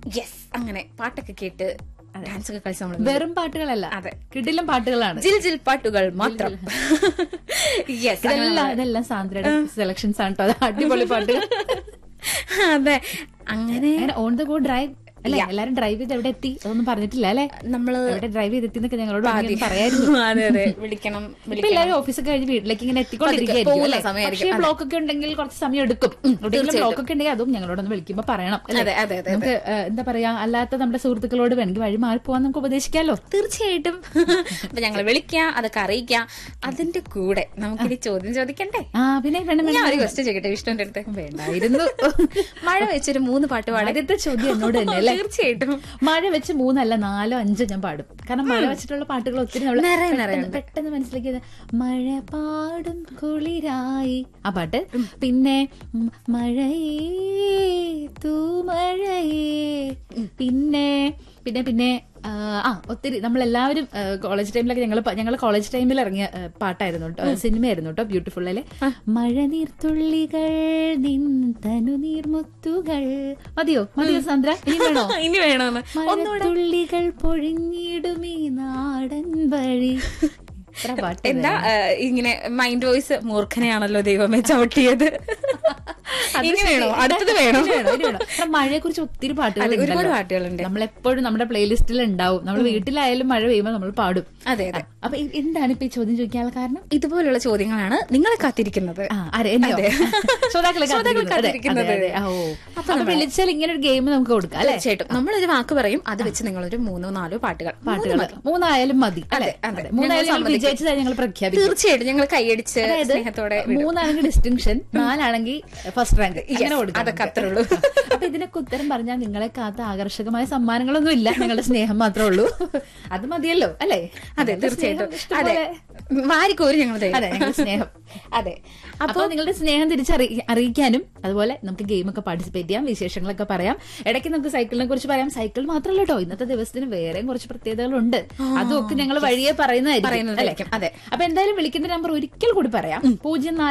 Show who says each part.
Speaker 1: Yes അങ്ങനെ പാട്ടൊക്കെ കേട്ട് ഡാൻസ് ഒക്കെ കളിച്ച് നമ്മൾ
Speaker 2: വെറും പാട്ടുകളല്ല
Speaker 1: അതെ.
Speaker 2: കിടിലം പാട്ടുകളാണ്
Speaker 1: ജിൽ ജിൽ പാട്ടുകൾ മാത്രം യെസ്
Speaker 2: ഇതെല്ലാം ഇതെല്ലാം സാന്ദ്രയുടെ സെലക്ഷൻസ് ആണ് കേട്ടോ അത് അടിപൊളി പാട്ടുകൾ
Speaker 1: അതെ അങ്ങനെ
Speaker 2: അങ്ങനെ ഓൺ ദ ഗോ ഡ്രൈവ് അല്ലെ എല്ലാരും ഡ്രൈവ് ചെയ്ത് എവിടെ എത്തി അതൊന്നും പറഞ്ഞിട്ടില്ല അല്ലെ
Speaker 1: നമ്മള്
Speaker 2: എവിടെ ഡ്രൈവ് ചെയ്തെത്തി എന്നൊക്കെ ഞങ്ങളോട് ആദ്യം പറയായിരുന്നു
Speaker 1: അതെ അതെ വിളിക്കണം
Speaker 2: ഇപ്പൊ എല്ലാവരും ഓഫീസൊക്കെ കഴിഞ്ഞ് വീട്ടിലേക്ക് ഇങ്ങനെ എത്തിക്കൊണ്ടിരിക്കുകയായിരിക്കും
Speaker 1: പോകുന്ന
Speaker 2: അല്ലേ?
Speaker 1: സമയമായിരിക്കും.
Speaker 2: പക്ഷേ ബ്ലോക്ക് ഒക്കെ ഉണ്ടെങ്കിൽ കുറച്ച് സമയം എടുക്കും എവിടെയെങ്കിലും ബ്ലോക്ക് ഒക്കെ ഉണ്ടെങ്കിൽ അതും ഞങ്ങളോടൊന്ന് വിളിക്കുമ്പോ പറയണം അല്ലേ?
Speaker 1: അതെ അതെ അതെ
Speaker 2: നമുക്ക് ഏഹ്, എന്താ പറയാ അല്ലാത്ത നമ്മുടെ സുഹൃത്തുക്കളോട് വേണമെങ്കിൽ വഴി മാറി പോവാൻ നമുക്ക് ഉപദേശിക്കാലോ
Speaker 1: തീർച്ചയായിട്ടും അപ്പൊ ഞങ്ങൾ വിളിക്കാം അതൊക്കെ അറിയിക്കാം അതിന്റെ കൂടെ നമുക്കിനി ചോദ്യം ചോദിക്കണ്ടേ
Speaker 2: ആ പിന്നെ വേണം
Speaker 1: ഞാൻ
Speaker 2: വേണം
Speaker 1: ഒരു ക്വസ്റ്റ്യൻ ചോദിക്കട്ടെ വിഷ്ണുവിന്റെ അടുത്ത്
Speaker 2: വേണ്ടായിരുന്നു
Speaker 1: മഴ വെച്ചൊരു മൂന്ന് പാട്ട് പാടി
Speaker 2: ആദ്യത്തെ ചോദ്യം എന്നോട് തന്നെ അല്ലേ
Speaker 1: തീർച്ചയായിട്ടും
Speaker 2: മഴ വെച്ച് മൂന്നല്ല നാലോ അഞ്ചോ ഞാൻ പാടും കാരണം മഴ വെച്ചിട്ടുള്ള പാട്ടുകൾ ഒത്തിരി നമ്മൾ
Speaker 1: നിറയെ
Speaker 2: പെട്ടെന്ന്
Speaker 1: നിറയെ
Speaker 2: പെട്ടെന്ന് മനസ്സിലാക്കിയത് മഴ പാടും കുളിരായി ആ പാട്ട് പിന്നെ ഉം, മഴയേ തൂമഴയേ പിന്നെ പിന്നെ പിന്നെ ആ, ആ ഒത്തിരി നമ്മളെല്ലാവരും കോളേജ് ടൈമിലൊക്കെ ഞങ്ങൾ ഞങ്ങൾ കോളേജ് ടൈമിൽ ഇറങ്ങിയ ആ, പാട്ടായിരുന്നു കേട്ടോ സിനിമയായിരുന്നു കേട്ടോ ബ്യൂട്ടിഫുൾ അല്ലേ മഴനീർത്തുള്ളികൾ നിൻ തനുനീർമുത്തുകൾ മതിയോ മതിയോ സാന്ദ്ര ഇനി വേണോ
Speaker 1: ഇനി വേണമെന്ന്
Speaker 2: മഴത്തുള്ളികൾ പൊഴിഞ്ഞിടും ഈ നാടൻ വഴി ഇത്ര പാട്ട്
Speaker 1: എന്താ ആ, ഇങ്ങനെ മൈൻഡ് വോയിസ് മൂർഖനെയാണല്ലോ ദൈവമേ ചവിട്ടിയത് ഇനി വേണോ അടുത്തത് വേണോ
Speaker 2: മഴയെ കുറിച്ച് ഒത്തിരി പാട്ടുകൾ
Speaker 1: അതെ, ഒരുപാട്
Speaker 2: ഉണ്ടല്ലോ.
Speaker 1: പാട്ടുകളുണ്ട്
Speaker 2: നമ്മളെപ്പോഴും നമ്മുടെ പ്ലേലിസ്റ്റിൽ ഉണ്ടാവും നമ്മൾ വീട്ടിലായാലും മഴ പെയ്യുമ്പോൾ നമ്മൾ പാടും
Speaker 1: അതെ അതെ
Speaker 2: അപ്പൊ ഇ- എന്താണ് ഇപ്പൊ ഈ ചോദ്യം ചോദിക്കാനുള്ള കാരണം
Speaker 1: ഇതുപോലുള്ള ചോദ്യങ്ങളാണ് നിങ്ങളെ കാത്തിരിക്കുന്നത്
Speaker 2: ആ, ആരെ? എന്നെയോ?
Speaker 1: അതെ.
Speaker 2: ശ്രോതാക്കളെ
Speaker 1: ശ്രോതാക്കളെ
Speaker 2: കാത്തിരിക്കുന്നത്. അതെ, അതെ.
Speaker 1: കാത്തിരിക്കുന്നത്.
Speaker 2: ആ, ഓ. അപ്പൊ വിളിച്ചാൽ ഇങ്ങനെ ഒരു ഗെയിം നമുക്ക് കൊടുക്കാം അല്ലെ
Speaker 1: തീർച്ചയായിട്ടും നമ്മളൊരു വാക്ക് പറയും അത് വെച്ച് നിങ്ങളൊരു മൂന്നോ നാലോ പാട്ടുകൾ
Speaker 2: പാട്ടുകൾ മൂന്നായാലും മതി അല്ലെ
Speaker 1: അതെ.
Speaker 2: മൂന്നായാലും
Speaker 1: ഞങ്ങൾ
Speaker 2: ഞങ്ങൾ വിജയിച്ചതായി ഞങ്ങൾ പ്രഖ്യാപിക്കും
Speaker 1: തീർച്ചയായിട്ടും ഞങ്ങൾ കൈയടിച്ച്
Speaker 2: അതായത്
Speaker 1: സ്നേഹത്തോടെ
Speaker 2: മൂന്നാണെങ്കിൽ ഡിസ്റ്റിങ്ഷൻ നാലാണെങ്കിൽ ഫസ്റ്റ് റാങ്ക് ഇങ്ങനെ കൊടുക്കാം
Speaker 1: അതൊക്കെ
Speaker 2: നമുക്ക്.
Speaker 1: അത്രേ ഉള്ളൂ.
Speaker 2: അപ്പൊ ഇതിനൊക്കെ ഉത്തരം പറഞ്ഞാൽ നിങ്ങളെ കാത്ത ആകർഷകമായ സമ്മാനങ്ങളൊന്നും ഇല്ല ഞങ്ങളുടെ സ്നേഹം മാത്രമേ ഉള്ളൂ അത് മതിയല്ലോ അല്ലേ
Speaker 1: അതെ
Speaker 2: നിങ്ങളുടെ
Speaker 1: തീർച്ചയായിട്ടും
Speaker 2: സ്നേഹം
Speaker 1: അതെ
Speaker 2: ഇഷ്ടംപോലെ-
Speaker 1: വാരിക്കോരി ഞങ്ങൾ തരും.
Speaker 2: അതെ ഞങ്ങളുടെ സ്നേഹം
Speaker 1: അതെ
Speaker 2: അപ്പൊ നിങ്ങളുടെ സ്നേഹം തിരിച്ചറി അറിയിക്കാനും അതുപോലെ നമുക്ക് ഗെയിമൊക്കെ പാർട്ടിസിപ്പേറ്റ് ചെയ്യാം വിശേഷങ്ങളൊക്കെ പറയാം ഇടയ്ക്ക് നമുക്ക് സൈക്കിളിനെ കുറിച്ച് പറയാം സൈക്കിൾ മാത്രമല്ല കേട്ടോ ഇന്നത്തെ ദിവസത്തിന് വേറെയും കുറച്ച് പ്രത്യേകതകളുണ്ട് അതും ഒക്കെ ഞങ്ങൾ വഴിയെ പറയുന്നതായിരിക്കും അല്ലേ
Speaker 1: പറയുന്നതായിരിക്കും. അതെ.
Speaker 2: അപ്പൊ എന്തായാലും വിളിക്കുന്ന നമ്പർ ഒരിക്കൽ കൂടി പറയാം പൂജ്യം നാല്